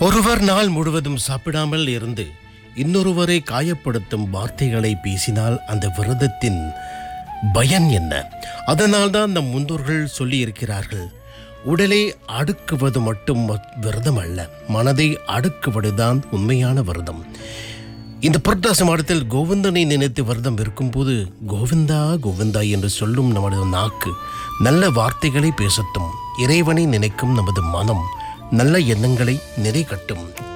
ஒருவர் நாள் முழுவதும் சாப்பிடாமல் இருந்து இன்னொருவரை காயப்படுத்தும் வார்த்தைகளை பேசினால் அந்த விரதத்தின் பயன் என்ன அதனால்தான் நம் முன்னோர்கள் சொல்லி இருக்கிறார்கள் உடலை அடுக்குவது மட்டும் ம- விரதம் அல்ல மனதை அடுக்குவதுதான் உண்மையான விரதம் இந்த புரட்டாசி மாதத்தில் கோவிந்தனை நினைத்து விரதம் இருக்கும்போது கோவிந்தா கோவிந்தா என்று சொல்லும் நமது நாக்கு நல்ல வார்த்தைகளை பேசட்டும் இறைவனை நினைக்கும் நமது மனம் நல்ல எண்ணங்களை நிறை கட்டும்